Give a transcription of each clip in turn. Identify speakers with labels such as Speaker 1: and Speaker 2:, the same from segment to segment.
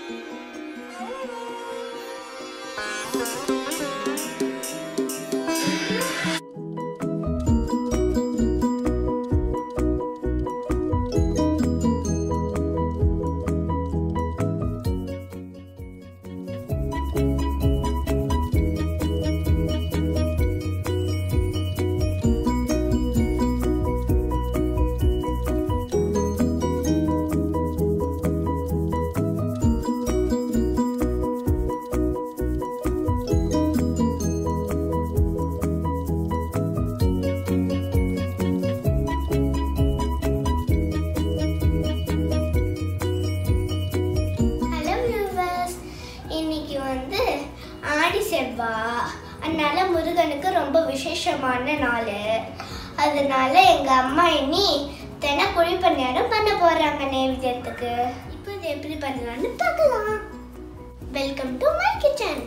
Speaker 1: hello viewers இன்னைக்கு வந்து ஆடி செவ்வா அதனால முருகனுக்கு ரொம்ப விசேஷமான நாள் அதனால எங்க அம்மா இனி தின குழி பணியாரம் பண்ண போறாங்க நைவேத்தியத்துக்கு இப்போ இது எப்படி பண்ணலாம்னு பார்க்கலாம் வெல்கம் டு மை கிச்சன்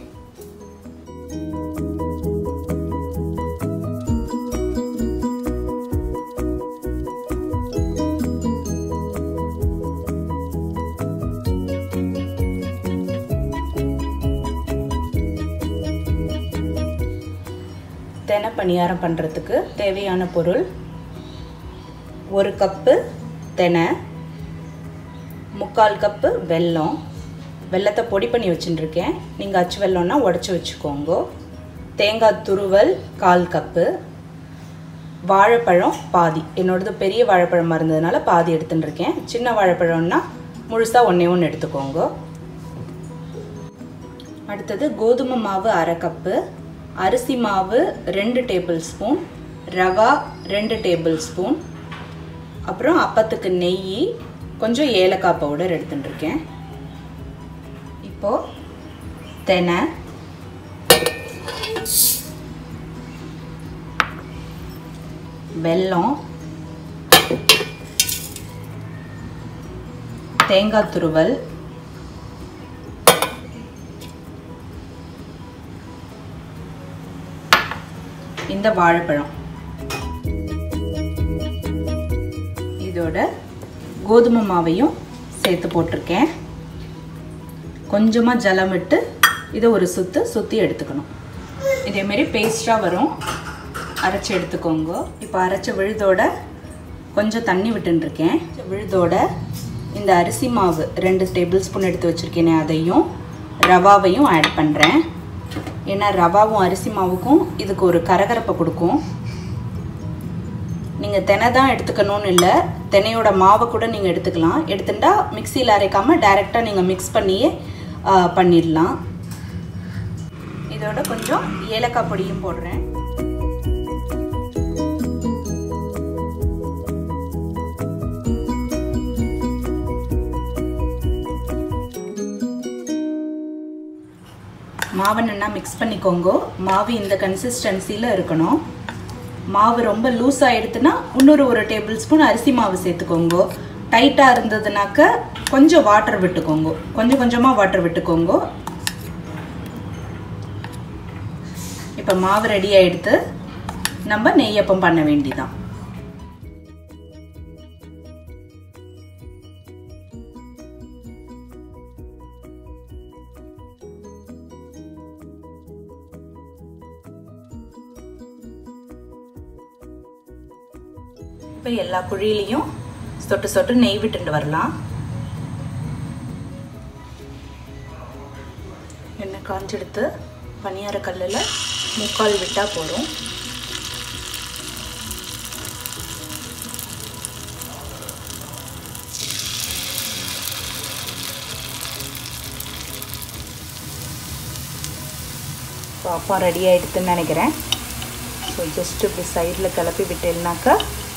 Speaker 2: தெனை பணியாரம் பண்ணுறதுக்கு தேவையான பொருள் ஒரு கப்பு தெனை முக்கால் கப்பு வெல்லம் வெல்லத்தை பொடி பண்ணி வச்சுட்டுருக்கேன் நீங்கள் அச்சு வெல்லம்னா உடச்சி வச்சுக்கோங்க தேங்காய் துருவல் கால் கப்பு வாழைப்பழம் பாதி என்னோடது பெரிய வாழைப்பழமாக இருந்ததுனால பாதி எடுத்துன்னு இருக்கேன் சின்ன வாழைப்பழம்னா முழுசாக ஒன்றே ஒன்று எடுத்துக்கோங்க அடுத்தது கோதுமை மாவு அரை கப்பு அரிசி மாவு ரெண்டு டேபிள் ஸ்பூன் ரவா ரெண்டு டேபிள் ஸ்பூன் அப்புறம் அப்பத்துக்கு நெய் கொஞ்சம் ஏலக்காய் பவுடர் எடுத்துட்டு இருக்கேன் இப்போது தெனை வெல்லம் தேங்காய் துருவல் இந்த வாழைப்பழம் இதோட கோதுமை மாவையும் சேர்த்து போட்டிருக்கேன் கொஞ்சமாக ஜலம் விட்டு இதை ஒரு சுற்று சுற்றி எடுத்துக்கணும் இதேமாரி பேஸ்ட்டாக வரும் அரைச்சி எடுத்துக்கோங்க இப்போ அரைச்ச விழுதோட கொஞ்சம் தண்ணி விட்டுருக்கேன் விழுதோட இந்த அரிசி மாவு ரெண்டு டேபிள் ஸ்பூன் எடுத்து வச்சுருக்கேனே அதையும் ரவாவையும் ஆட் பண்ணுறேன் ஏன்னா ரவாவும் அரிசி மாவுக்கும் இதுக்கு ஒரு கரகரப்பை கொடுக்கும் நீங்கள் தெனை தான் எடுத்துக்கணும்னு இல்லை தெனையோட மாவை கூட நீங்கள் எடுத்துக்கலாம் எடுத்துட்டா மிக்சியில் அரைக்காமல் டைரெக்டாக நீங்கள் மிக்ஸ் பண்ணியே ஆ, பண்ணிடலாம் இதோட கொஞ்சம் ஏலக்காய் பொடியும் போடுறேன் மாவை நல்லா மிக்ஸ் பண்ணிக்கோங்க மாவு இந்த கன்சிஸ்டன்சியில் இருக்கணும் மாவு ரொம்ப லூஸ் ஆகிடுதுன்னா இன்னொரு ஒரு டேபிள் ஸ்பூன் அரிசி மாவு சேர்த்துக்கோங்க டைட்டாக இருந்ததுனாக்க கொஞ்சம் வாட்டர் விட்டுக்கோங்க கொஞ்சம் கொஞ்சமாக வாட்டர் விட்டுக்கோங்க இப்போ மாவு ரெடி ஆகிடுத்து நம்ம நெய்யப்பம் பண்ண வேண்டிதான் இப்போ எல்லா குழியிலையும் சொட்டு சொட்டு நெய் விட்டுட்டு வரலாம் எண்ணெய் காஞ்செடுத்து பனியார கல்லில் முக்கால் விட்டால் போதும் பாப்பா ரெடி ஆகிடுதுன்னு நினைக்கிறேன் ஸோ ஜஸ்ட் இப்படி சைடில் கிளப்பி விட்டேன்னாக்கா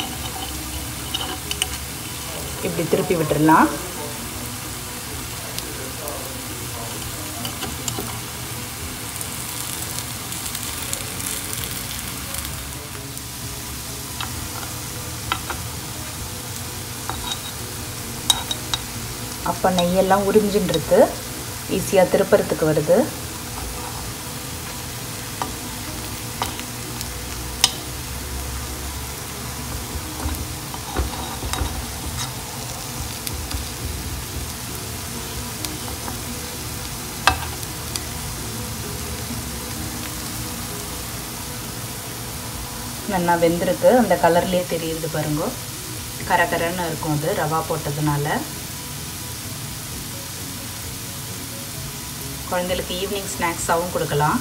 Speaker 2: இப்படி திருப்பி விட்டுடலாம் அப்போ நெய்யெல்லாம் உறிஞ்சுன்றது ஈஸியாக திருப்புறதுக்கு வருது நல்லா வெந்திருக்கு அந்த கலர்லேயே தெரியுது பாருங்க கரகரன்னு இருக்கும் அது ரவா போட்டதுனால குழந்தைகளுக்கு ஈவினிங் ஸ்நாக்ஸாகவும் கொடுக்கலாம்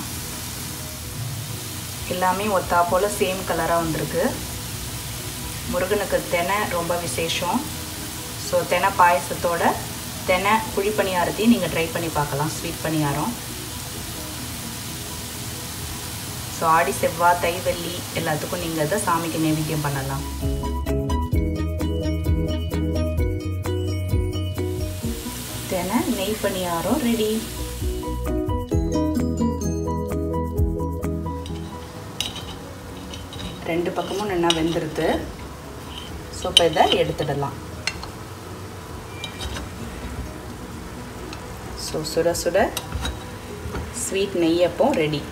Speaker 2: எல்லாமே ஒத்தா போல் சேம் கலராக வந்திருக்கு முருகனுக்கு தெனை ரொம்ப விசேஷம் ஸோ தெனை பாயசத்தோட தெனை குழி பணியாரத்தையும் நீங்கள் ட்ரை பண்ணி பார்க்கலாம் ஸ்வீட் பணியாரம் ஸோ ஆடி செவ்வாய் தை வெள்ளி எல்லாத்துக்கும் நீங்கள் இதை சாமிக்கு நைவேத்தியம் பண்ணலாம் தெனை நெய் பணியாரம் ரெடி ரெண்டு பக்கமும் நல்லா வெந்துருது ஸோ இப்போ இதை எடுத்துடலாம் ஸோ சுட சுட ஸ்வீட் நெய்யப்பம் ரெடி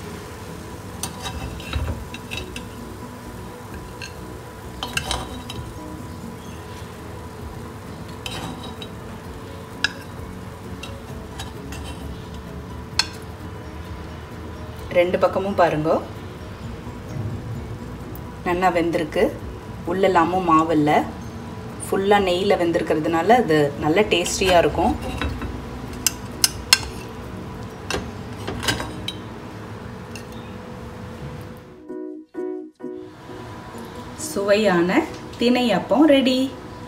Speaker 2: ரெண்டு பக்கமும் பாருங்க நல்லா வெந்திருக்கு உள்ளெல்லாமும் மாவு இல்லை ஃபுல்லாக நெய்யில் வெந்திருக்கிறதுனால அது நல்ல டேஸ்டியாக இருக்கும் சுவையான திணை அப்பம் ரெடி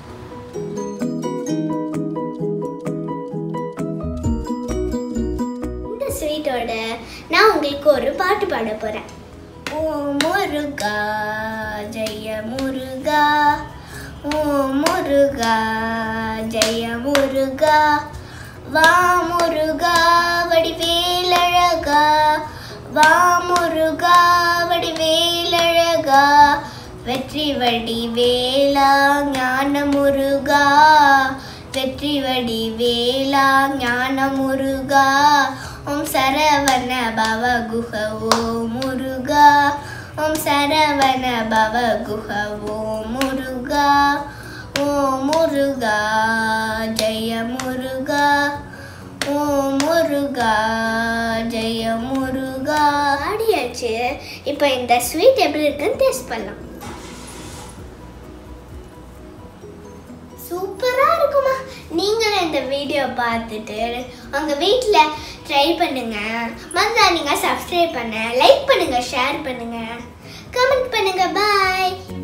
Speaker 1: இந்த ஸ்வீட்டோட நான் உங்களுக்கு ஒரு பாட்டு பாட போறேன் ஓ முருகா ஜெய முருகா ஓ முருகா ஜெய முருகா வா முருகா வடிவேலழகா வா முருகா வடிவேலழகா வெற்றி வடிவேலா ஞான முருகா வெற்றி வடிவேலா ஞான முருகா ஓம் சரவண பவ குஹ ஓ முருகா ஓம் சரவண பவ குஹ ஓ முருகா ஓ முருகா ஜெய முருகா ஓ முருகா ஜெய முருகா ஆடியாச்சு இப்போ இந்த ஸ்வீட் எப்படி இருக்குன்னு டேஸ்ட் பண்ணலாம் சூப்பராக இருக்குமா நீங்களும் இந்த வீடியோ பார்த்துட்டு உங்கள் வீட்டில் ட்ரை பண்ணுங்க மறந்தா நீங்கள் சப்ஸ்கிரைப் பண்ண லைக் பண்ணுங்க ஷேர் பண்ணுங்க கமெண்ட் பண்ணுங்க பாய்